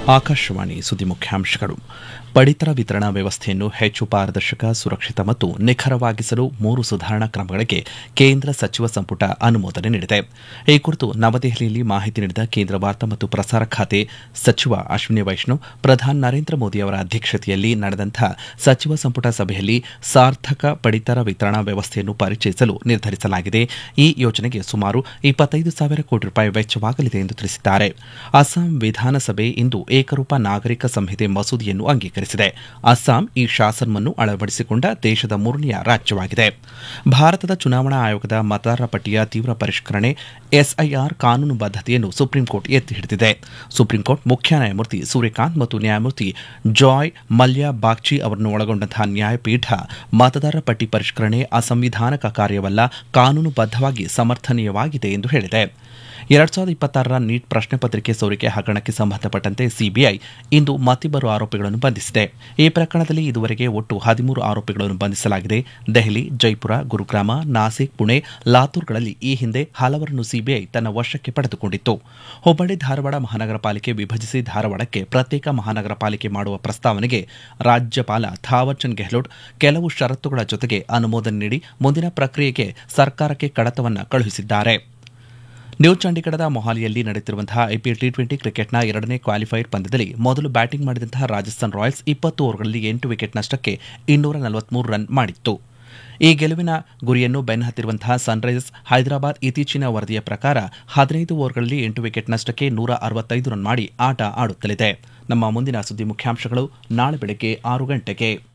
ಆಕಾಶವಾಣಿ ಸುದ್ದಿ ಮುಖ್ಯಾಂಶಗಳು ಪಡಿತರ ವಿತರಣಾ ವ್ಯವಸ್ಥೆಯನ್ನು ಹೆಚ್ಚು ಪಾರದರ್ಶಕ ಸುರಕ್ಷಿತ ಮತ್ತು ನಿಖರವಾಗಿಸಲು ಮೂರು ಸುಧಾರಣಾ ಕ್ರಮಗಳಿಗೆ ಕೇಂದ್ರ ಸಚಿವ ಸಂಪುಟ ಅನುಮೋದನೆ ನೀಡಿದೆ ಈ ಕುರಿತು ನವದೆಹಲಿಯಲ್ಲಿ ಮಾಹಿತಿ ನೀಡಿದ ಕೇಂದ್ರ ವಾರ್ತಾ ಮತ್ತು ಪ್ರಸಾರ ಖಾತೆ ಸಚಿವ ಅಶ್ವಿನಿ ವೈಷ್ಣವ್ ಪ್ರಧಾನಿ ನರೇಂದ್ರ ಮೋದಿ ಅವರ ಅಧ್ಯಕ್ಷತೆಯಲ್ಲಿ ನಡೆದಂತಹ ಸಚಿವ ಸಂಪುಟ ಸಭೆಯಲ್ಲಿ ಸಾರ್ಥಕ ಪಡಿತರ ವಿತರಣಾ ವ್ಯವಸ್ಥೆಯನ್ನು ಪರಿಚಯಿಸಲು ನಿರ್ಧರಿಸಲಾಗಿದೆ ಈ ಯೋಜನೆಗೆ ಸುಮಾರು ಇಪ್ಪತ್ತೈದು ಸಾವಿರ ಕೋಟಿ ರೂಪಾಯಿ ವೆಚ್ಚವಾಗಲಿದೆ ಎಂದು ತಿಳಿಸಿದ್ದಾರೆ ಅಸ್ಸಾಂ ವಿಧಾನಸಭೆ ಇಂದು ಏಕರೂಪ ನಾಗರಿಕ ಸಂಹಿತೆ ಮಸೂದೆಯನ್ನು ಅಂಗೀಕರಿಸಿದೆ ಅಸ್ಸಾಂ ಈ ಶಾಸನವನ್ನು ಅಳವಡಿಸಿಕೊಂಡ ದೇಶದ ಮೂರನೆಯ ರಾಜ್ಯವಾಗಿದೆ ಭಾರತದ ಚುನಾವಣಾ ಆಯೋಗದ ಮತದಾರರ ಪಟ್ಟಿಯ ತೀವ್ರ ಪರಿಷ್ಕರಣೆ ಎಸ್ಐಆರ್ ಕಾನೂನು ಬದ್ಧತೆಯನ್ನು ಸುಪ್ರೀಂಕೋರ್ಟ್ ಎತ್ತಿ ಹಿಡಿದಿದೆ ಸುಪ್ರೀಂಕೋರ್ಟ್ ಮುಖ್ಯ ನ್ಯಾಯಮೂರ್ತಿ ಸೂರ್ಯಕಾಂತ್ ಮತ್ತು ನ್ಯಾಯಮೂರ್ತಿ ಜಾಯ್ ಮಲ್ಯ ಬಾಗ್ಚಿ ಅವರನ್ನು ಒಳಗೊಂಡಂತಹ ನ್ಯಾಯಪೀಠ ಮತದಾರರ ಪಟ್ಟಿ ಪರಿಷ್ಕರಣೆ ಅಸಂವಿಧಾನಕ ಕಾರ್ಯವಲ್ಲ ಕಾನೂನುಬದ್ಧವಾಗಿ ಸಮರ್ಥನೀಯವಾಗಿದೆ ಎಂದು ಹೇಳಿದೆ ಎರಡ್ ಸಾವಿರದ ಇಪ್ಪತ್ತಾರರ ನೀಟ್ ಪ್ರಶ್ನೆ ಪತ್ರಿಕೆ ಸೋರಿಕೆ ಹಗರಣಕ್ಕೆ ಸಂಬಂಧಪಟ್ಟಂತೆ ಸಿಬಿಐ ಇಂದು ಮತ್ತಿಬ್ಬರು ಆರೋಪಿಗಳನ್ನು ಬಂಧಿಸಿದೆ ಈ ಪ್ರಕರಣದಲ್ಲಿ ಇದುವರೆಗೆ ಒಟ್ಟು ಹದಿಮೂರು ಆರೋಪಿಗಳನ್ನು ಬಂಧಿಸಲಾಗಿದೆ ದೆಹಲಿ ಜೈಪುರ ಗುರುಗ್ರಾಮ ನಾಸಿಕ್ ಪುಣೆ ಲಾತೂರ್ಗಳಲ್ಲಿ ಈ ಹಿಂದೆ ಹಲವರನ್ನು ಸಿಬಿಐ ತನ್ನ ವಶಕ್ಕೆ ಪಡೆದುಕೊಂಡಿತ್ತು ಹುಬ್ಬಳ್ಳಿ ಧಾರವಾಡ ಮಹಾನಗರ ಪಾಲಿಕೆ ವಿಭಜಿಸಿ ಧಾರವಾಡಕ್ಕೆ ಪ್ರತ್ಯೇಕ ಮಹಾನಗರ ಪಾಲಿಕೆ ಮಾಡುವ ಪ್ರಸ್ತಾವನೆಗೆ ರಾಜ್ಯಪಾಲ ಥಾವರ್ಚಂದ್ ಗೆಹ್ಲೋಟ್ ಕೆಲವು ಷರತ್ತುಗಳ ಜೊತೆಗೆ ಅನುಮೋದನೆ ನೀಡಿ ಮುಂದಿನ ಪ್ರಕ್ರಿಯೆಗೆ ಸರ್ಕಾರಕ್ಕೆ ಕಡತವನ್ನು ಕಳುಹಿಸಿದ್ದಾರೆ ನ್ಯೂ ಚಂಡೀಗಢದ ಮೊಹಾಲಿಯಲ್ಲಿ ನಡೆಯುತ್ತಿರುವಂತಹ ಐಪಿಎಲ್ ಟಿ ಟ್ವೆಂಟಿ ಕ್ರಿಕೆಟ್ನ ಎರಡನೇ ಕ್ವಾಲಿಫೈಯರ್ ಪಂದ್ಯದಲ್ಲಿ ಮೊದಲು ಬ್ಯಾಟಿಂಗ್ ಮಾಡಿದಂತಹ ರಾಜಸ್ಥಾನ್ ರಾಯಲ್ಸ್ ಇಪ್ಪತ್ತು ಓವರ್ಗಳಲ್ಲಿ ಎಂಟು ವಿಕೆಟ್ ನಷ್ಟಕ್ಕೆ ಇನ್ನೂರ ನಲವತ್ಮೂರು ರನ್ ಮಾಡಿತ್ತು ಈ ಗೆಲುವಿನ ಗುರಿಯನ್ನು ಬೆನ್ನಹತ್ತಿರುವಂತಹ ಸನ್ರೈಸರ್ಸ್ ಹೈದರಾಬಾದ್ ಇತ್ತೀಚಿನ ವರದಿಯ ಪ್ರಕಾರ ಹದಿನೈದು ಓವರ್ಗಳಲ್ಲಿ ಎಂಟು ವಿಕೆಟ್ ನಷ್ಟಕ್ಕೆ ನೂರ ಅರವತ್ತೈದು ರನ್ ಮಾಡಿ ಆಟ ಆಡುತ್ತಲಿದೆ ನಮ್ಮ ಮುಂದಿನ ಸುದ್ದಿ ಮುಖ್ಯಾಂಶಗಳು ನಾಳೆ ಬೆಳಗ್ಗೆ ಆರು ಗಂಟೆಗೆ